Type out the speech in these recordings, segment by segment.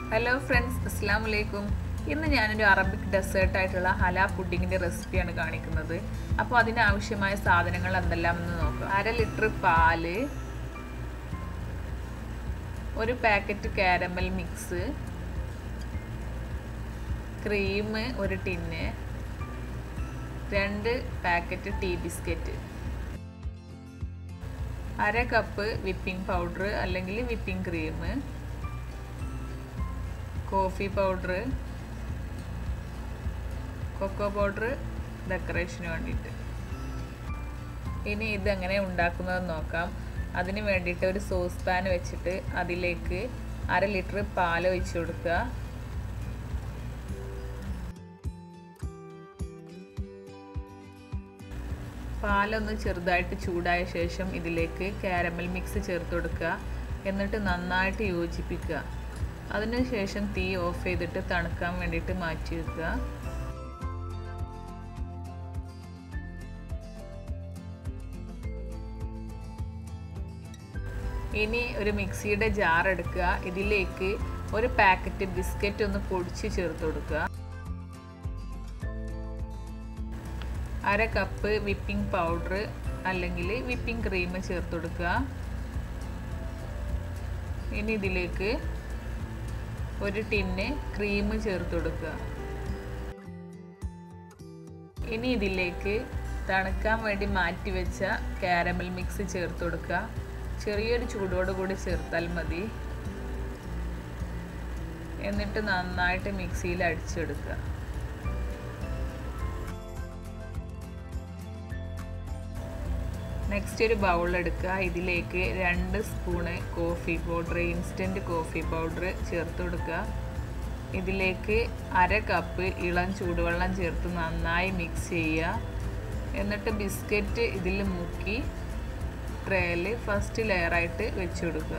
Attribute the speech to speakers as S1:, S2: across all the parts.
S1: hello friends അസ്സാം വലൈക്കും ഇന്ന് ഞാനൊരു അറബിക് ഡെസേർട്ട് ആയിട്ടുള്ള ഹല പുഡിങ്ങിൻ്റെ റെസിപ്പിയാണ് കാണിക്കുന്നത് അപ്പോൾ അതിനാവശ്യമായ സാധനങ്ങൾ എന്തെല്ലാമെന്ന് നോക്കാം അര ലിറ്റർ പാല് ഒരു പാക്കറ്റ് കാരമൽ മിക്സ് ക്രീം ഒരു ടിന്ന് രണ്ട് പാക്കറ്റ് ടീ ബിസ്ക്കറ്റ് അര കപ്പ് വിപ്പിംഗ് പൗഡർ അല്ലെങ്കിൽ whipping cream coffee powder cocoa powder ഡെക്കറേഷന് വേണ്ടിയിട്ട് ഇനി ഇതെങ്ങനെ ഉണ്ടാക്കുന്നതെന്ന് നോക്കാം അതിന് വേണ്ടിയിട്ട് ഒരു സോസ് പാൻ വെച്ചിട്ട് അതിലേക്ക് അര ലിറ്റർ പാൽ ഒഴിച്ചു കൊടുക്കുക പാലൊന്ന് ചെറുതായിട്ട് ചൂടായ ശേഷം ഇതിലേക്ക് കാരമൽ മിക്സ് ചേർത്ത് കൊടുക്കുക എന്നിട്ട് നന്നായിട്ട് യോജിപ്പിക്കുക അതിനുശേഷം തീ ഓഫ് ചെയ്തിട്ട് തണുക്കാൻ വേണ്ടിയിട്ട് മാറ്റി വെക്കുക ഇനി ഒരു മിക്സിയുടെ ജാർ എടുക്കുക ഇതിലേക്ക് ഒരു പാക്കറ്റ് ബിസ്ക്കറ്റ് ഒന്ന് പൊടിച്ച് ചേർത്ത് കൊടുക്കുക അര കപ്പ് വിപ്പിംഗ് പൗഡർ അല്ലെങ്കിൽ വിപ്പിംഗ് ക്രീം ചേർത്ത് കൊടുക്കുക ഇനി ഇതിലേക്ക് ഒരു ടിന്ന് ക്രീം ചേർത്ത് കൊടുക്കുക ഇനി ഇതിലേക്ക് തണുക്കാൻ വേണ്ടി മാറ്റി വെച്ച കാരമൽ മിക്സ് ചേർത്ത് കൊടുക്കുക ചെറിയൊരു ചൂടോട് കൂടി ചേർത്താൽ മതി എന്നിട്ട് നന്നായിട്ട് മിക്സിയിൽ അടിച്ചെടുക്കുക നെക്സ്റ്റ് ഒരു ബൗൾ എടുക്കുക ഇതിലേക്ക് രണ്ട് spoon coffee powder instant coffee powder ചേർത്ത് കൊടുക്കുക ഇതിലേക്ക് അര കപ്പ് ഇളം ചൂടുവെള്ളം ചേർത്ത് നന്നായി മിക്സ് ചെയ്യുക എന്നിട്ട് ബിസ്ക്കറ്റ് ഇതിൽ മുക്കി ട്രേയിൽ ഫസ്റ്റ് ലെയറായിട്ട് വെച്ച് കൊടുക്കുക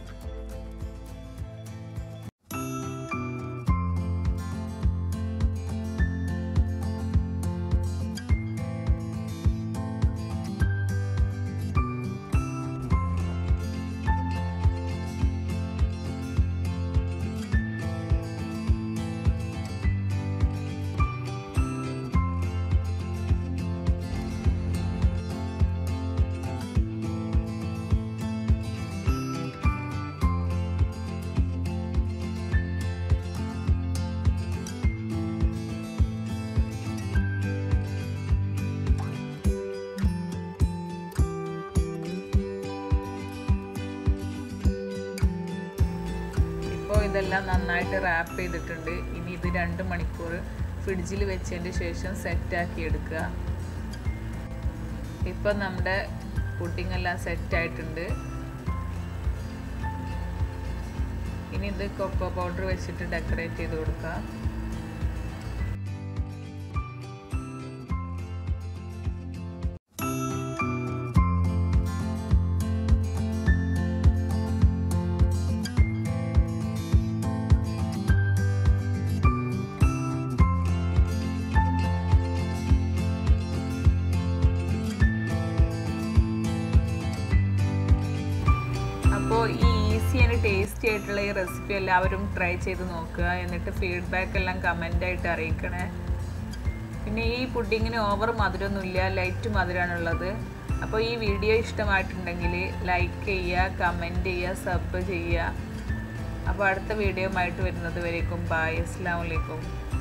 S1: ഇപ്പോൾ ഇതെല്ലാം നന്നായിട്ട് റാപ്പ് ചെയ്തിട്ടുണ്ട് ഇനി ഇത് രണ്ട് മണിക്കൂർ ഫ്രിഡ്ജിൽ വെച്ചതിന് ശേഷം സെറ്റാക്കി എടുക്കുക ഇപ്പം നമ്മുടെ പുഡിംഗ് എല്ലാം സെറ്റായിട്ടുണ്ട് ഇനി ഇത് കൊക്കോ പൗഡർ വെച്ചിട്ട് ഡെക്കറേറ്റ് ചെയ്ത് കൊടുക്കുക അപ്പോൾ ഈ ഈസി ആൻഡ് ടേസ്റ്റി ആയിട്ടുള്ള ഈ റെസിപ്പി എല്ലാവരും ട്രൈ ചെയ്ത് നോക്കുക എന്നിട്ട് ഫീഡ്ബാക്ക് എല്ലാം കമൻ്റായിട്ട് അറിയിക്കണേ പിന്നെ ഈ പുഡിങ്ങിന് ഓവർ മധുരമൊന്നുമില്ല ലൈറ്റ് മധുരമാണുള്ളത് അപ്പോൾ ഈ വീഡിയോ ഇഷ്ടമായിട്ടുണ്ടെങ്കിൽ ലൈക്ക് ചെയ്യുക കമൻറ്റ് ചെയ്യുക സബ് ചെയ്യുക അപ്പോൾ അടുത്ത വീഡിയോ ആയിട്ട് വരുന്നത് വരേക്കും ബായ് അസ്സാം വലൈക്കും